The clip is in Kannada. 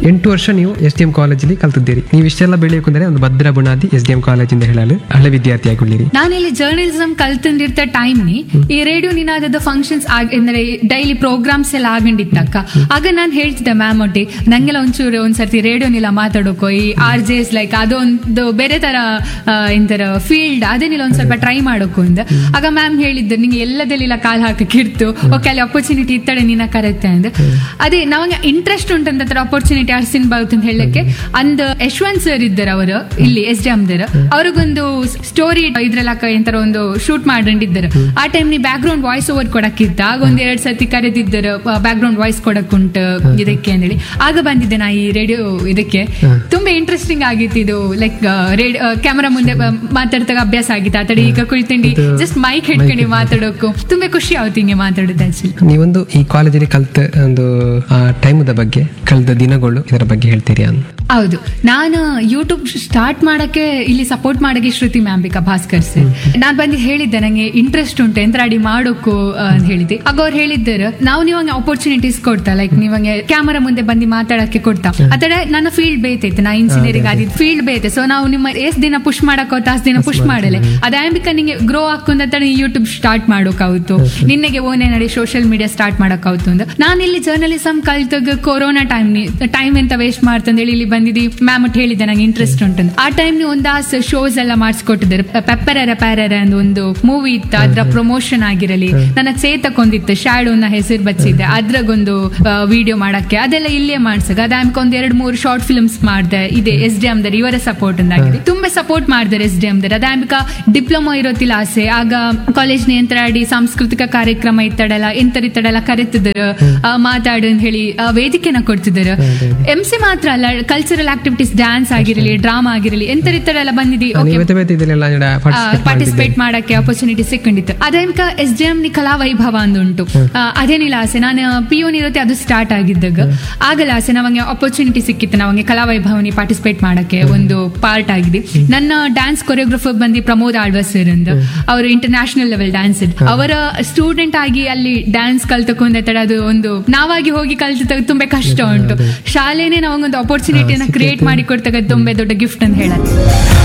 ಎಂಟು ವರ್ಷ ನೀವು ಎಸ್ ಡಿ ಎಂ ಕಾಲೇಜಲ್ಲಿ ಕಲ್ತಿದ್ದೀರಿ ನೀವು ಇಷ್ಟೆಲ್ಲ ಬೆಳೆಯಬೇಕಂದ್ರೆ ಒಂದು ಭದ್ರ ಬುನಾದಿ ಎಸ್ ಡಿ ಎಂ ಕಾಲೇಜಿಂದ ಹೇಳಲು ಹಳೆ ವಿದ್ಯಾರ್ಥಿಯಾಗಿದ್ದೀರಿ ನಾನಿಲ್ಲಿ ಜರ್ನಲಿಸಂ ಕಲ್ತಂದಿರ್ತ ಟೈಮ್ ನಿ ಈ ರೇಡಿಯೋ ನಿನಾದದ ಫಂಕ್ಷನ್ಸ್ ಅಂದ್ರೆ ಡೈಲಿ ಪ್ರೋಗ್ರಾಮ್ಸ್ ಎಲ್ಲ ಆಗಂಡಿತ್ತಕ್ಕ ಆಗ ನಾನು ಹೇಳ್ತಿದ್ದೆ ಮ್ಯಾಮ್ ಒಟ್ಟಿ ನಂಗೆಲ್ಲ ಒಂಚೂರು ಒಂದ್ಸರ್ತಿ ರೇಡಿಯೋನಿಲ್ಲ ಮಾತಾಡೋಕೋ ಈ ಆರ್ ಜೆ ಎಸ್ ಲೈಕ್ ಅದೊಂದು ಬೇರೆ ತರ ಆ, ಎಂತರ ಫೀಲ್ಡ್ ಅದೇನಿಲ್ಲ ಒಂದ್ ಸ್ವಲ್ಪ ಟ್ರೈ ಮಾಡೋಕು ಅಂದ ಆಗ ಮ್ಯಾಮ್ ಹೇಳಿದ್ದು ನಿಂಗೆ ಎಲ್ಲದೆಲ್ಲ ಕಾಲ್ ಹಾಕಕ್ಕೆ ಇರ್ತು ಓಕೆ ಅಲ್ಲಿ ಅಪರ್ಚುನಿಟಿ ಇತ್ತಡೆ ನಿನ್ನ ಕರೆತ್ತೆ ಅಂದ ಅದೇ ನಮಗೆ ಇಂಟ್ರೆಸ್ಟ್ ಉಂಟಂತ ತರ ಅಪರ್ಚುನಿಟಿ ಅರ್ಸಿನ್ ಬಾವುತ್ ಅಂತ ಹೇಳಕ್ಕೆ ಅಂದ್ ಯಶವಂತ್ ಸರ್ ಇದ್ದಾರೆ ಅವರು ಇಲ್ಲಿ ಎಸ್ ಡಿ ಎಮ್ದರ್ ಅವ್ರಿಗೊಂದು ಸ್ಟೋರಿ ಇದ್ರಲ್ಲ ಎಂತರ ಒಂದು ಶೂಟ್ ಮಾಡಿದ್ದಾರೆ ಆ ಟೈಮ್ ನೀ ಬ್ಯಾಕ್ ಗ್ರೌಂಡ್ ವಾಯ್ಸ್ ಓವರ್ ಕೊಡಕ್ಕಿತ್ತ ಆಗ ಒಂದ್ ಎರಡ್ ಸರ್ತಿ ಕರೆದಿದ್ದರು ಬ್ಯಾಕ್ ಗ್ರೌಂಡ್ ವಾಯ್ಸ್ ಕೊಡಕ್ ಉಂಟು ಇದಕ್ಕೆ ಅಂತೇಳಿ ಆಗ ಬಂದಿದ್ದೆ ನಾ ಈ ರೇಡಿಯೋ ಇದಕ್ಕೆ ತುಂಬಾ ಇಂಟ್ರೆಸ್ಟಿಂಗ್ ಆಗಿತ್ತು ಇದು ಲೈಕ್ ರೇಡಿಯೋ ಕ್ಯಾಮರಾ ಮುಂದೆ ಬ- ಮಾತಾಡ್ದಾಗ ಅಭ್ಯಾಸ ಆಗಿತ್ತು ಆ ತಡೆ ಈಗ ಕುಳಿತಂಡಿ ಜಸ್ಟ್ ಮೈಕ್ ಹಿಡ್ಕೊಂಡು ಮಾತಾಡೋಕು ತುಂಬಾ ಖುಷಿ ಆಗುತ್ತೆ ಹಿಂಗೆ ಮಾತಾಡೋದು ಆಕ್ಚುಲಿ ನೀವೊಂದು ಈ ಕಾಲೇಜಲ್ಲಿ ಕಲ್ತ ಒಂದು ಆ ಟೈಮದ ಬಗ್ಗೆ ಕಳೆದ ದಿನಗಳು ಇದರ ಬಗ್ಗೆ ಹೇಳ್ತೀರಿ ಅಂತ ಹೌದು ನಾನು ಯೂಟ್ಯೂಬ್ ಸ್ಟಾರ್ಟ್ ಮಾಡಕ್ಕೆ ಇಲ್ಲಿ ಸಪೋರ್ಟ್ ಮಾಡಕ್ಕೆ ಶ್ರುತಿ ಮ್ಯಾಂಬಿಕಾ ಭಾಸ್ಕರ್ ಸರ್ ನಾನ್ ಬಂದು ಹೇಳಿದ್ದೆ ನಂಗೆ ಇಂಟ್ರೆಸ್ಟ್ ಉಂಟು ಎಂತ್ರಾಡಿ ಮಾಡೋಕು ಆ, ಅಂತ ಹೇಳಿದ್ದೆ ಆಗ ಅವ್ರು ಹೇಳಿದ್ದಾರೆ ನಾವು ನೀವಂಗೆ ಅಪರ್ಚುನಿಟೀಸ್ ಕೊಡ್ತಾ ಲೈಕ್ ನೀವಂಗೆ ಕ್ಯಾಮರಾ ಮುಂದೆ ಬಂದು ಮಾತಾಡಕ್ಕೆ ಕೊಡ್ತಾ ಆತರ ನನ್ನ ಫೀಲ್ಡ್ ಬೇತೈತೆ ನಾ ಇಂಜಿನಿಯರಿಂಗ್ ಆದಿದ್ದು ಫೀಲ್ಡ್ ಬೇತೆ ಸೊ ನಾವು ನಿಮ್ಮ ಎಷ್ಟ್ ದಿನ ಪುಷ್ ಮಾಡಕ್ ಅಷ್ಟು ದಿನ ಪುಷ್ ಮಾಡಲೆ ಅದ ಆಂಬಿಕಾ ನಿಂಗೆ ಗ್ರೋ ಹಾಕೊಂಡ ಯೂಟ್ಯೂಬ್ ಸ್ಟಾರ್ಟ್ ಮಾಡೋಕಾവുತ್ತು ನಿನ್ನೆಗೆ ಓನೇ ನಡಿ ಸೋಷಿಯಲ್ ಮೀಡಿಯಾ ಸ್ಟಾರ್ಟ್ ಮಾಡೋಕಾവുತ್ತು ಅಂತ ನಾನು ಇಲ್ಲಿ ಜರ್ನಲಿಸಂ ಕಲ್ತಾಗ ಕೊರೋನಾ ಟೈಮ್ ಟೈಮ್ ಎಂತ ವೇಸ್ಟ್ ಮಾಡ್ತಂದೇಳಿ ಇಲ್ಲಿ ಬಂದಿದ್ದು ಮ್ಯಾಮ್ ಒಟ್ಟು ಹೇಳಿದ್ದೆ ನಂಗೆ ಇಂಟ್ರೆಸ್ಟ್ ಉಂಟಂತ ಆ ಟೈಮ್ ಒಂದಾಸ್ ಶೋಸ್ ಎಲ್ಲ ಮಾಡಿಸ್ಕೊಟ್ಟಿದ್ದಾರೆ ಪೆಪ್ಪರರ ಪ್ಯಾರರ ಅಂತ ಒಂದು ಮೂವಿ ಇತ್ತು ಅದ್ರ ಪ್ರಮೋಷನ್ ಆಗಿರಲಿ ನನ್ನ ಚೇತಕ್ಕೊಂದಿತ್ತು ಶ್ಯಾಡೋನ ಹೆಸರು ಬಚ್ಚಿದ್ದೆ ಅದ್ರಾಗೊಂದು ವಿಡಿಯೋ ಮಾಡಕ್ಕೆ ಅದೆಲ್ಲ ಇಲ್ಲೇ ಮಾಡ್ಸಕ್ ಅದಾಮ್ಕ ಒಂದ್ ಎರಡ್ ಮೂರು ಶಾರ್ಟ್ ಫಿಲ್ಮ್ಸ್ ಮಾಡಿದೆ ಇದೆ ಎಸ್ ಡಿ ಎಮ್ದರ್ ಇವರ ಸಪೋರ್ಟ್ ಆಗಿದೆ ತುಂಬಾ ಸಪೋರ್ಟ್ ಮಾಡಿದ್ದಾರೆ ಎಸ್ ಡಿ ಎಮ್ದರ್ ಅದಾಮ್ಕ ಡಿಪ್ಲೊಮಾ ಇರೋತಿಲ್ಲ ಆಸೆ ಆಗ ಕಾಲೇಜ್ ಆಡಿ ಸಾಂಸ್ಕೃತಿಕ ಕಾರ್ಯಕ್ರಮ ಇತ್ತಡಲ್ಲ ಎಂತರ ಇತ್ತಡಲ್ಲ ಕರೆತಿದ್ರು ಮಾತಾಡು ಅಂತ ಹೇಳಿ ಆ, ವೇದಿಕೆನ ಕೊಡ್ತಿದ್ರು ಎಂ ಸಿ ಮಾತ್ರ ಅಲ್ಲ ಕಲ್ಚರಲ್ ಆಕ್ಟಿವಿಟೀಸ್ ಡ್ಯಾನ್ಸ್ ಆಗಿರಲಿ ಡ್ರಾಮಾ ಆಗಿರಲಿ ಎಂತರ ಇತ್ತಡೆಲ್ಲ ಬಂದಿದ್ದು ನೀವು ಓಕೆ ಬೇತೆ ಬೇತೆ ಇದೆಲ್ಲ ಪಾರ್ಟಿಸಿಪೇಟ್ ಪಾರ್ಟಿಸಿಪೇಟ್ ಮಾಡಕ್ಕೆ ಅಪರ್ಚುನಿಟಿ ಸಿಕ್ಕೊಂಡಿತ್ತು ಅದೇನ್ಕ ಎಸ್ ಡಿ ಎಂ ನಿ ಕಲಾ ವೈಭವ ಅಂದುಂಟು ಆ, ಅದೇನಿಲ್ಲ ಆಸೆ ನಾನು ಪಿ ಯು ಇರುತ್ತೆ ಅದು ಸ್ಟಾರ್ಟ್ ಆಗಿದ್ದಾಗ ಆಗಲ್ಲ ಆಸೆ ನಮಗೆ ಅಪರ್ಚುನಿಟಿ ಸಿಕ್ಕಿತ್ತು ನಮಗೆ ಕಲಾ ವೈಭವನಿ ಪಾರ್ಟಿಸಿಪೇಟ್ ಮಾಡಕ್ಕೆ ಒಂದು ಪಾರ್ಟ್ ಆಗಿದೆ ನನ್ನ ಡ್ಯಾನ್ಸ್ ಕೊರಿಯೋಗ್ರಫರ್ ಬಂದು ಪ್ರಮೋದ್ ಆಳ್ವ ಸರ್ ಅಂತ ಅವರು ಇಂಟರ್ನ್ಯಾಷನಲ್ ಲೆವೆಲ್ ಡ್ಯಾನ್ಸ್ ಅವರ ಸ್ಟೂಡೆಂಟ್ ಆಗಿ ಅಲ್ಲಿ ಡ್ಯಾನ್ಸ್ ಕಲ್ತಕೊಂಡ ತಡ ಅದು ಒಂದು ನಾವಾಗಿ ಹೋಗಿ ಕಲ್ತ ತುಂಬಾ ಕಷ್ಟ ಉಂಟು ಶಾಲೆನೇ ನಾವಂಗೊಂದು ಅಪರ್ಚುನಿಟಿನ ಕ್ರಿಯೇಟ್ ಮಾಡಿ ಕೊಡ್ತಕ್ಕ ತುಂಬಾ ದೊಡ್ಡ ಗಿಫ್ಟ್ ಅಂತ ಹೇಳತ್ತೆ